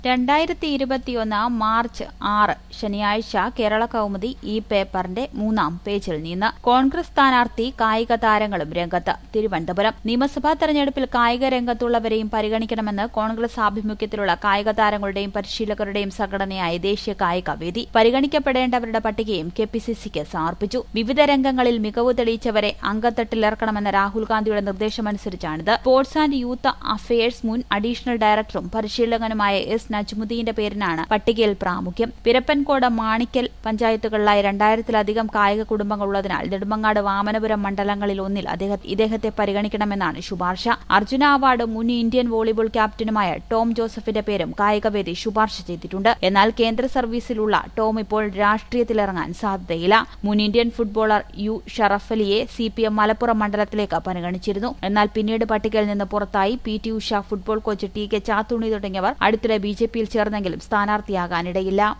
രണ്ടായിരത്തി ഇരുപത്തിയൊന്ന് മാർച്ച് ആറ് ശനിയാഴ്ച കേരള കൗമുദി ഈ പേപ്പറിന്റെ മൂന്നാം പേജിൽ നിന്ന് കോൺഗ്രസ് സ്ഥാനാർത്ഥി കായിക താരങ്ങളും രംഗത്ത് തിരുവനന്തപുരം നിയമസഭാ തെരഞ്ഞെടുപ്പിൽ കായിക രംഗത്തുള്ളവരെയും പരിഗണിക്കണമെന്ന് കോൺഗ്രസ് ആഭിമുഖ്യത്തിലുള്ള കായിക താരങ്ങളുടെയും പരിശീലകരുടെയും സംഘടനയായ ദേശീയ കായിക വേദി പരിഗണിക്കപ്പെടേണ്ടവരുടെ പട്ടികയും കെ പി സി സിക്ക് സമർപ്പിച്ചു വിവിധ രംഗങ്ങളിൽ മികവ് തെളിയിച്ചവരെ അംഗത്തട്ടിലിറക്കണമെന്ന രാഹുൽ ഗാന്ധിയുടെ നിർദ്ദേശമനുസരിച്ചാണിത് സ്പോർട്സ് ആൻഡ് യൂത്ത് അഫയേഴ്സ് മുൻ അഡീഷണൽ ഡയറക്ടറും പരിശീലകനുമായ എസ് നജ്മുദ്ദീന്റെ പേരിനാണ് പട്ടികയിൽ പ്രാമുഖ്യം പിരപ്പൻകോട് മാണിക്കൽ പഞ്ചായത്തുകളിലായി രണ്ടായിരത്തിലധികം കായിക കുടുംബങ്ങളുള്ളതിനാൽ നെടുമങ്ങാട് വാമനപുരം മണ്ഡലങ്ങളിൽ ഒന്നിൽ അദ്ദേഹം ഇദ്ദേഹത്തെ പരിഗണിക്കണമെന്നാണ് ശുപാർശ അർജുന അവാർഡ് മുൻ ഇന്ത്യൻ വോളിബോൾ ക്യാപ്റ്റനുമായ ടോം ജോസഫിന്റെ പേരും കായികവേദി ശുപാർശ ചെയ്തിട്ടുണ്ട് എന്നാൽ കേന്ദ്ര സർവീസിലുള്ള ടോം ഇപ്പോൾ രാഷ്ട്രീയത്തിലിറങ്ങാൻ സാധ്യതയില്ല മുൻ ഇന്ത്യൻ ഫുട്ബോളർ യു ഷറഫലിയെ സി പി എം മലപ്പുറം മണ്ഡലത്തിലേക്ക് പരിഗണിച്ചിരുന്നു എന്നാൽ പിന്നീട് പട്ടികയിൽ നിന്ന് പുറത്തായി P T Usha football coach T K Chathunni തുടങ്ങിയവർ അടുത്തിടെ ബി ജെ പിയിൽ ചേർന്നെങ്കിലും സ്ഥാനാർത്ഥിയാകാനിടയില്ല